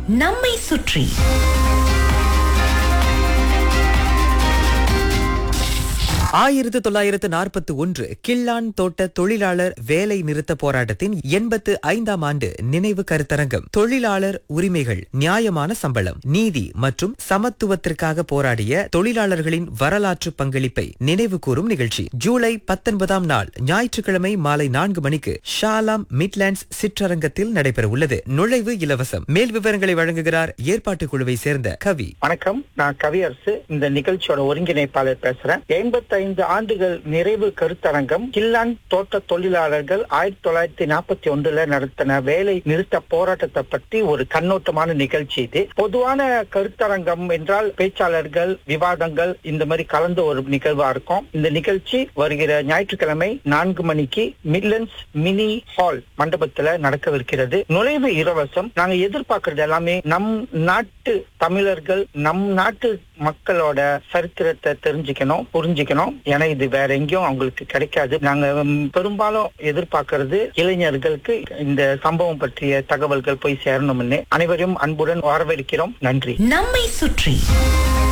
நம்மை சுற்றி ஆயிரத்து தொள்ளாயிரத்து நாற்பத்தி ஒன்று கில்லான் தோட்ட தொழிலாளர் வேலை நிறுத்த போராட்டத்தின் எண்பத்து ஐந்தாம் ஆண்டு நினைவு கருத்தரங்கம் தொழிலாளர் உரிமைகள் நியாயமான சம்பளம் நீதி மற்றும் சமத்துவத்திற்காக போராடிய தொழிலாளர்களின் வரலாற்று பங்களிப்பை நினைவு கூறும் நிகழ்ச்சி ஜூலை பத்தொன்பதாம் நாள் ஞாயிற்றுக்கிழமை மாலை நான்கு மணிக்கு ஷாலாம் மிட்லாண்ட்ஸ் சிற்றரங்கத்தில் நடைபெற உள்ளது நுழைவு இலவசம் மேல் விவரங்களை வழங்குகிறார் ஏற்பாட்டு குழுவை சேர்ந்த கவி வணக்கம் நான் கவியரசு இந்த நிகழ்ச்சியோட ஒருங்கிணைப்பாளர் பேசுறேன் எண்பத்தைந்து ஆண்டுகள் நிறைவு கருத்தரங்கம் கில்லான் தோட்ட தொழிலாளர்கள் ஆயிரத்தி தொள்ளாயிரத்தி நாற்பத்தி ஒன்றுல நடத்தின வேலை நிறுத்த போராட்டத்தை பற்றி ஒரு கண்ணோட்டமான நிகழ்ச்சி இது பொதுவான கருத்தரங்கம் என்றால் பேச்சாளர்கள் விவாதங்கள் இந்த மாதிரி கலந்த ஒரு நிகழ்வா இருக்கும் இந்த நிகழ்ச்சி வருகிற ஞாயிற்றுக்கிழமை நான்கு மணிக்கு மிட்லண்ட்ஸ் மினி ஹால் மண்டபத்துல நடக்கவிருக்கிறது நுழைவு இலவசம் நாங்க எதிர்பார்க்கறது எல்லாமே நம் நாட்டு தமிழர்கள் நம் நாட்டு மக்களோட சரித்திரத்தை தெரிஞ்சுக்கணும் புரிஞ்சுக்கணும் ஏன்னா இது வேற எங்கேயும் அவங்களுக்கு கிடைக்காது நாங்க ம், பெரும்பாலும் எதிர்பார்க்கறது இளைஞர்களுக்கு இந்த சம்பவம் பற்றிய தகவல்கள் போய் சேரணும்னு அனைவரையும் அன்புடன் வரவேற்கிறோம் நன்றி நம்மை சுற்றி